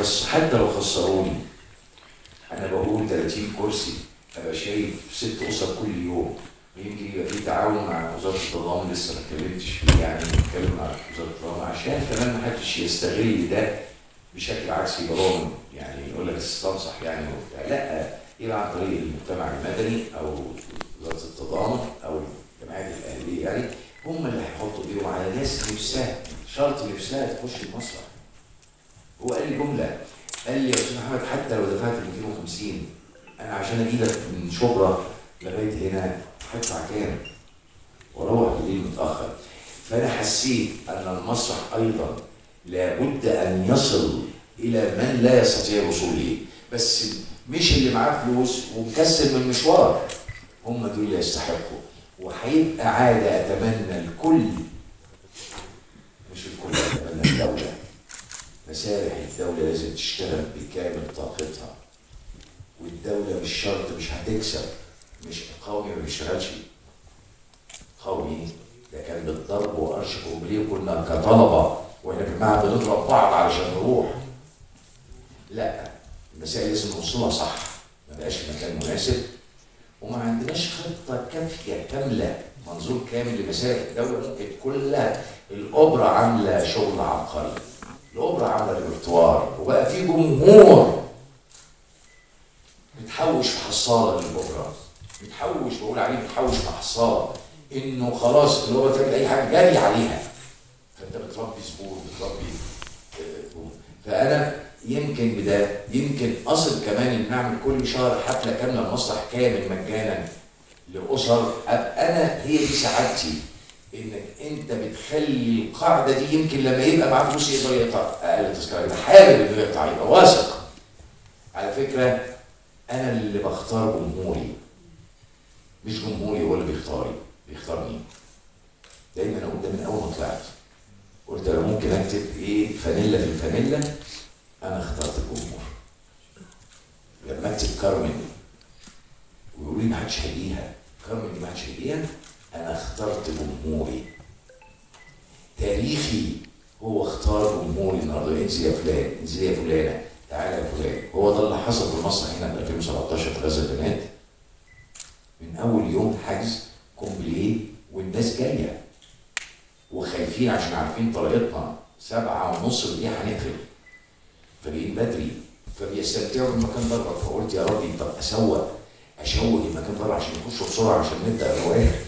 خص حتى لو خسروني انا بقول 30 كرسي ابقى شايف ست اسر كل يوم ويمكن يبقى في تعاون مع وزاره التضامن لسه ما اتكلمتش فيه يعني نتكلم مع وزاره التضامن عشان كمان ما حدش يستغل ده بشكل عكسي برامج يعني يقول لك استنصح يعني وبتاع لا يبقى عن طريق المجتمع المدني او وزاره التضامن او الجمعيات الاهليه يعني هم اللي هيحطوا ايديهم على ناس نفسها شرط نفسها تخش المسرح هو قال لي جمله قال لي يا استاذ محمد حتى لو دفعت 250 انا عشان اجي لك من شبرا لغايه هنا هدفع كام؟ واروح بالليل متاخر فانا حسيت ان المسرح ايضا لابد ان يصل الى من لا يستطيع الوصول اليه بس مش اللي معاه فلوس ومكسل من المشوار هم دول اللي يستحقوا وهيبقى عاده اتمنى الكل مش الكل اتمنى الدوله مسارح الدوله لازم تشتغل بكامل طاقتها والدوله مش شرط مش هتكسب مش قومي ما بيشتغلش قومي ده كان بالضرب وقرش كوبليه كنا كطلبه واحنا في المعهد بنضرب بعض علشان نروح لا المسائل لازم نوصلها صح ما بقاش في مكان مناسب وما عندناش خطه كافيه كامله منظور كامل لمسائل الدوله ممكن كلها الاوبرا عامله شغل عبقري الاوبرا عامله ريperتوار وبقى في جمهور بتحوش في حصاله للاوبرا بتحوش بقول عليه بتحوش في حصاله انه خلاص اللي هو تعمل اي حاجه جري عليها فانت بتربي زبون بتربي آه، جمهور. فانا يمكن بده يمكن اصل كمان ان نعمل كل شهر حفله كامله مسرح كامل مجانا لاسر ابقى انا هي دي سعادتي انك انت بتخلي القاعده دي يمكن لما يبقى معاه فلوس يقدر يقطع اقل تذكره يبقى حابب انه يقطع يبقى واثق على فكره انا اللي بختار جمهوري مش جمهوري هو اللي بيختاري بيختارني دايما اقول ده من اول ما طلعت قلت انا ممكن اكتب ايه فانيلا في الفانيلا انا اخترت الجمهور لما اكتب كارمن ويقولوا لي ما حدش هيجيها كارمن دي ما حدش هيجيها انا اخترت جمهوري تاريخي هو اختار جمهوري النهارده انزل يا فلان انزل يا فلانه تعالى يا فلان هو ده اللي حصل في المسرح هنا في 2017 في غزه البنات من اول يوم حجز كومبليه والناس جايه وخايفين عشان عارفين طريقتنا سبعة ونص دي هنقفل فجايين بدري فبيستمتعوا بالمكان بره فقلت يا راجل طب اسوق اشوق المكان بره عشان يخشوا بسرعه عشان نبدا الروايه